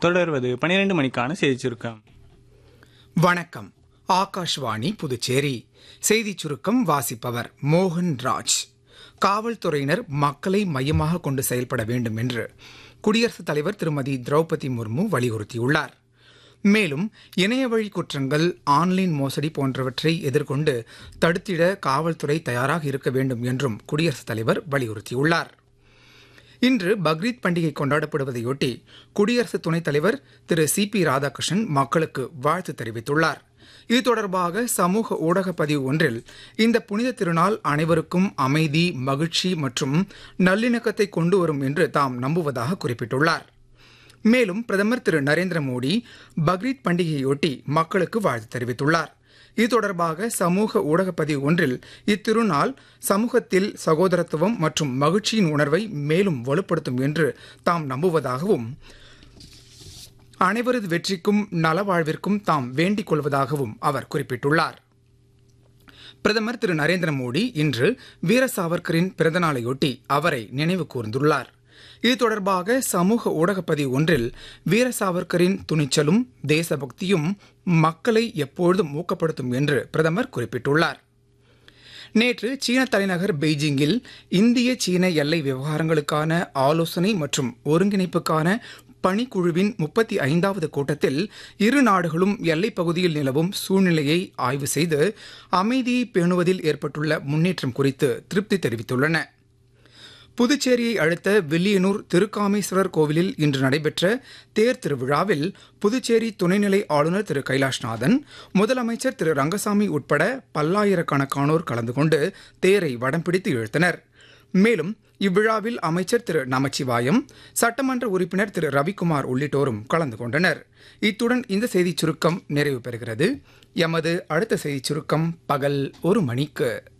தொடர்வது பனிரெண்டு மணிக்கான செய்தி சுருக்கம் வணக்கம் ஆகாஷ்வாணி புதுச்சேரி செய்திச் சுருக்கம் வாசிப்பவர் மோகன் ராஜ் காவல்துறையினர் மக்களை மையமாக கொண்டு செயல்பட வேண்டும் என்று குடியரசுத் தலைவர் திருமதி திரௌபதி முர்மு வலியுறுத்தியுள்ளார் மேலும் இணையவழி குற்றங்கள் ஆன்லைன் மோசடி போன்றவற்றை எதிர்கொண்டு தடுத்திட காவல்துறை தயாராக இருக்க வேண்டும் என்றும் குடியரசுத் தலைவர் வலியுறுத்தியுள்ளார் இன்று பக்ரீத் பண்டிகை கொண்டாடப்படுவதையொட்டி குடியரசு துணைத் தலைவர் திரு சி பி ராதாகிருஷ்ணன் மக்களுக்கு வாழ்த்து தெரிவித்துள்ளார் இது தொடர்பாக சமூக ஊடக பதிவு ஒன்றில் இந்த புனித திருநாள் அனைவருக்கும் அமைதி மகிழ்ச்சி மற்றும் நல்லிணக்கத்தை கொண்டு வரும் என்று தாம் நம்புவதாக குறிப்பிட்டுள்ளார் மேலும் பிரதமர் திரு நரேந்திர மோடி பக்ரீத் பண்டிகையொட்டி மக்களுக்கு வாழ்த்து தெரிவித்துள்ளார் இது தொடர்பாக சமூக ஊடக பதிவு ஒன்றில் இத்திருநாள் சமூகத்தில் சகோதரத்துவம் மற்றும் மகிழ்ச்சியின் உணர்வை மேலும் வலுப்படுத்தும் என்று தாம் நம்புவதாகவும் அனைவரது வெற்றிக்கும் நலவாழ்விற்கும் தாம் வேண்டிக் கொள்வதாகவும் அவர் குறிப்பிட்டுள்ளார் பிரதமர் திரு நரேந்திர மோடி இன்று வீர சாவர்கரின் பிறந்தநாளையொட்டி அவரை நினைவு கூர்ந்துள்ளார் இது தொடர்பாக சமூக ஊடகப்பதிவு ஒன்றில் வீர சாவர்கரின் துணிச்சலும் தேசபக்தியும் மக்களை எப்பொழுதும் ஊக்கப்படுத்தும் என்று பிரதமர் குறிப்பிட்டுள்ளார் நேற்று சீன தலைநகர் பெய்ஜிங்கில் இந்திய சீன எல்லை விவகாரங்களுக்கான ஆலோசனை மற்றும் ஒருங்கிணைப்புக்கான பணிக்குழுவின் முப்பத்தி ஐந்தாவது கூட்டத்தில் இரு நாடுகளும் எல்லைப் பகுதியில் நிலவும் சூழ்நிலையை ஆய்வு செய்து அமைதியை பேணுவதில் ஏற்பட்டுள்ள முன்னேற்றம் குறித்து திருப்தி தெரிவித்துள்ளன புதுச்சேரியை அடுத்த வில்லியனூர் திருக்காமேஸ்வரர் கோவிலில் இன்று நடைபெற்ற தேர் திருவிழாவில் புதுச்சேரி துணைநிலை ஆளுநர் திரு கைலாஷ்நாதன் முதலமைச்சர் திரு ரங்கசாமி உட்பட பல்லாயிரக்கணக்கானோர் கலந்து கொண்டு தேரை வடம் பிடித்து இழுத்தனர் மேலும் இவ்விழாவில் அமைச்சர் திரு நமச்சிவாயம் சட்டமன்ற உறுப்பினர் திரு ரவிக்குமார் உள்ளிட்டோரும் கலந்து கொண்டனர் இத்துடன் இந்த செய்திச் சுருக்கம் நிறைவு பெறுகிறது எமது அடுத்த செய்திச் சுருக்கம் பகல் ஒரு மணிக்கு